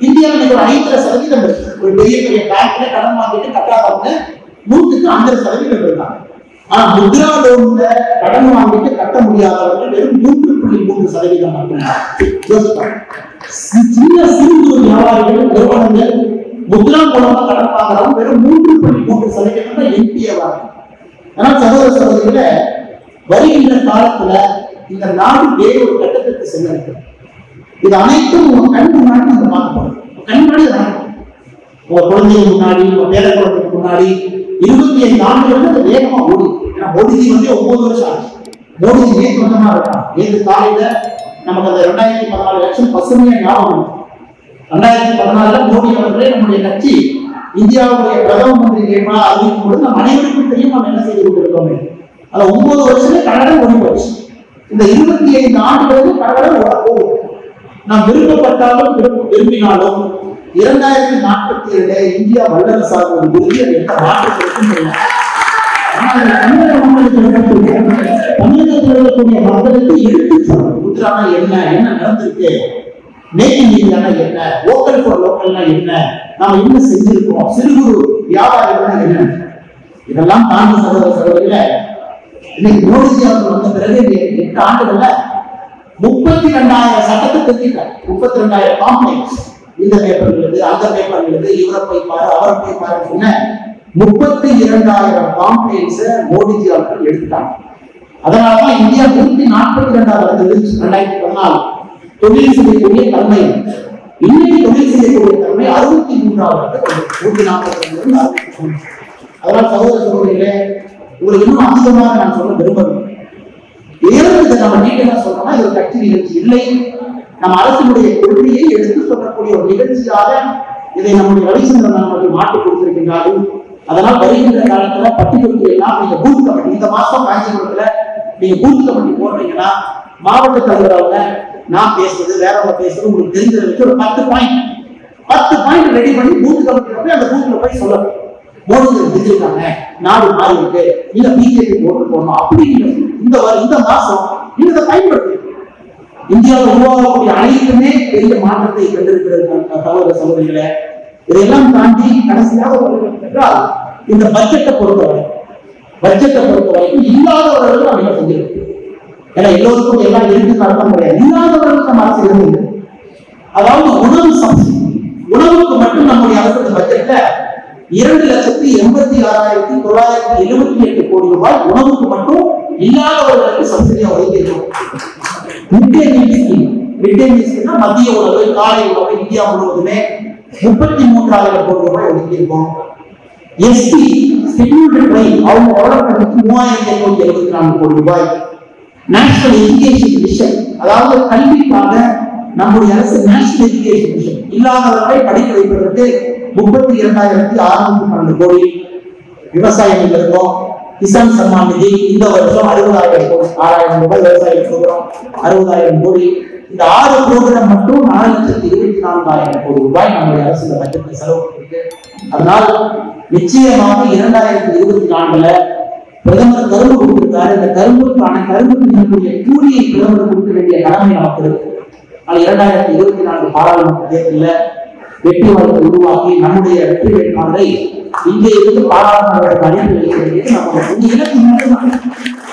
இந்தியாவில் இன்னைக்கு ஒரு ஐந்தரை சதவீதம் இருக்கு ஒரு பெரிய பெரிய பேங்க்ல கடன் வாங்கிட்டு கட்டாதவங்க நூற்றுக்கு ஐந்தரை சதவீதம் இருக்காங்க ஆனா முத்ரா லோன்ல கடன் வாங்கிட்டு கட்ட முடியாதவர்கள் வெறும் மூன்று புள்ளி மூன்று சதவீதம் மட்டும்தான் யோசிச்சு பாருங்க. சி- சின்ன சிறு குறு வியாபாரிகள் நிறுவனங்கள் முத்ரா மூலமா கடன் வாங்குறவங்க வெறும் மூன்று புள்ளி மூன்று சதவீதம் தான் என்பிஏ வாங்க ஆனால் சகோதர சகோதரிகள வருகின்ற காலத்துல இந்த நாடு வேறு ஒரு கட்டத்திற்கு செல்லிருக்கு இது அனைத்தும் உங்க கண் முன்னாடி நீங்க பார்க்க போறோம் உங்க கண் முன்னாடி இது நடக்கும் உங்க குழந்தைங்க முன்னாடி உங்க பேர குழந்தைக்கு முன்னாடி இருபத்தி ஐந்து ஆண்டுகள் அது வேகமா ஓடி ஏன்னா மோடிஜி வந்து ஒன்பது வருஷம் ஆச்சு மோடிஜி நேற்று வந்தமா இருக்கான் நேற்று காலையில நமக்கு அந்த ரெண்டாயிரத்தி பதினாலு லட்சம் பசுமையா ஞாபகம் இருக்கு. ரெண்டாயிரத்தி பதினாலுல மோடி அவர்களே நம்முடைய கட்சி இந்தியாவுடைய பிரதம மந்திரி வேட்பாளர் அறிவிக்கும் பொழுது நம்ம அனைவருக்கும் தெரியும் நம்ம என்ன செய்து கொண்டிருக்கோம் அது ஒன்பது வருஷத்துல கடலை ஓடி போச்சு இந்த இருபத்தி ஐந்து ஆண்டுகளுக்கு கடலை ஓட போகும் நாம் விருப்பப்பட்டாலும் விரும்ப- விரும்பினாலும் இரண்டாயிரத்தி நாற்பத்தி ஏழு இந்தியா வல்லரசாக ஒரு உறுதி அது எந்த மாற்றத்திற்கும் இல்லை ஆனால் தமிழக மக்களுக்கு இருக்கக்கூடிய தமிழகத்தில் இருக்கக்கூடிய மக்களுக்கு எடுத்து சொல்லணும் முத்ரானா என்ன என்ன நடந்திருக்கு மேக்கிங் இந்தியானா என்ன லோக்கல் ஃபார் லோக்கல்னா என்ன நாம என்ன செஞ்சிருக்கோம் சிறு குறு வியாபாரிகள்னா என்ன இதெல்லாம் தாண்டி சகோதர சகோதரிகள இன்னைக்கு மோடிஜி அவர்கள் வந்த பிறகு இந்த எட்டு ஆண்டுகள்ல முப்பத்தி ரெண்டாயிரம் சட்டத்தை திருத்திட்டார் முப்பத்தி ரெண்டாயிரம் காம்ப்ளைண்ட்ஸ் இந்த பேப்பர் எழுது அந்த பேப்பர் எழுது இவரை போய் பாரு அவரை போய் பாரு சொன்ன முப்பத்தி இரண்டாயிரம் காம்ப்ளைண்ட்ஸ் மோடிஜி அவர்கள் எடுத்துட்டாங்க அதனாலதான் இந்தியா நூத்தி நாற்பத்தி ரெண்டாவது இடத்துல இருந்துச்சு ரெண்டாயிரத்தி பதினாலு தொழில் செய்யக்கூடிய தன்மை இன்னைக்கு தொழில் செய்யக்கூடிய தன்மை அறுபத்தி மூன்றாவது இடத்துல நூத்தி நாற்பத்தி ரெண்டு அறுபத்தி மூணு அதனால சகோதர சகோதரிகளே உங்களுக்கு இன்னும் அதிகமாக நான் சொல்ல விரும்பவில்லை ஏன் இதை நம்ம டீட்டெயிலா சொல்றோம்னா இது ஒரு கட்சி நிகழ்ச்சி இல்லை நம்ம அரசினுடைய கொள்கையை எடுத்து சொல்லக்கூடிய ஒரு நிகழ்ச்சியாக இதை நம்முடைய ரவிச்சந்திரன் அவர்கள் மாற்றி கொடுத்திருக்கின்றார்கள் அதனால் வருகின்ற காலத்துல பட்டியலுக்கு எல்லாம் நீங்க பூத் கமிட்டி இந்த மாசம் காஞ்சிபுரத்துல நீங்க பூத் கமிட்டி போடுறீங்கன்னா மாவட்ட தலைவர் அவங்க நான் பேசுறது வேறவங்க பேசுறது உங்களுக்கு தெரிஞ்சதை வச்சு ஒரு பத்து பாயிண்ட் பத்து பாயிண்ட் ரெடி பண்ணி பூத் கமிட்டியில போய் அந்த பூத்ல போய் சொல்லணும் மோடி செஞ்சிருக்காங்க நாடு மாறி இருக்கு நீங்க பிஜேபி ஓட்டு போடணும் அப்படி நீங்க இந்த வ- இந்த மாசம் நீங்க இதை பயன்படுத்தி இந்தியாவில் உருவாகக்கூடிய அனைத்துமே பெரிய மாற்றத்தை கண்டிருக்கிறது நம் சகோதர சகோதரிகளே இதையெல்லாம் தாண்டி கடைசியாக வருவது என்றால் இந்த பட்ஜெட்டை பொறுத்தவரை பட்ஜெட்டை பொறுத்த வரைக்கும் இல்லாதவர்களுக்கு நம்ம என்ன செஞ்சிருக்கோம் ஏன்னா எல்லோருக்கும் எல்லாம் இருக்கு அர்த்தம் கிடையாது இல்லாதவர்களுக்கு நம்ம அரசு இருந்தது அதாவது உணவு சப்சிடி உணவுக்கு மட்டும் நம்முடைய அரசு பட்ஜெட்ல இரண்டு லட்சத்தி எண்பத்தி ஆறாயிரத்தி தொள்ளாயிரத்தி எழுபத்தி எட்டு கோடி ரூபாய் உணவுக்கு மட்டும் இல்லாதவர்களுக்கு சப்சிடியா ஒதுக்கியிருக்கோம் mid day meal scheme mid day meal ஸ்கீம்னா மதிய உணவு காலை உணவு இந்தியா முழுவதுமே முப்பத்தி மூன்றாயிரம் கோடி ரூபாய் ஒதுக்கியிருக்கோம் எஸ்டி ஷெட்யூல்டு ட்ரைப் அவங்க வளர்க்கறதுக்கு மூவாயிரத்தி ஐநூத்தி எழுபத்தி நான்கு கோடி ரூபாய் நேஷனல் எஜுகேஷன் மிஷன் அதாவது கல்விக்காக நம்முடைய அரசு நேஷனல் எஜுகேஷன் மிஷன் இல்லாதவர்களை படிக்க வைப்பதற்கு முப்பத்தி இரண்டாயிரத்தி அறுநூத்தி பன்னெண்டு கோடி விவசாயம் இருக்கும் கிசான் சம்மான் நிதி இந்த வருஷம் அறுபதாயிரம் கோடி ஆறாயிரம் ரூபாய் விவசாயம் கொடுக்குறோம் அறுபதாயிரம் கோடி இந்த ஆறு ப்ரோக்ராம் மட்டும் நாலு லட்சத்தி இருபத்தி நான்காயிரம் கோடி ரூபாய் நம்முடைய அரசு இந்த பட்ஜெட்ல செலவு பண்ணிருக்கு அதனால் நிச்சயமாக இரண்டாயிரத்தி இருபத்தி நான்குல பிரதமர் கரும்பு கொடுத்திருக்காரு இந்த கரும்புக்கான கரும்பு தின்னக்கூடிய கூலியை பிரதமர் கொடுக்க வேண்டிய கடமை நமக்கு இருக்கு ஆனால் இரண்டாயிரத்தி இருபத்தி நான்கு பாராளுமன்ற தேர்தலில் வெற்றி வாய்ப்பை உருவாக்கி நம்முடைய வெற்றி வேட்பாளரை இங்கே இருந்து பாராளுமன்றத்துக்கு அனுப்பி வைக்க வேண்டியது நம்மளுடைய இலக்கு மட்டும்தான்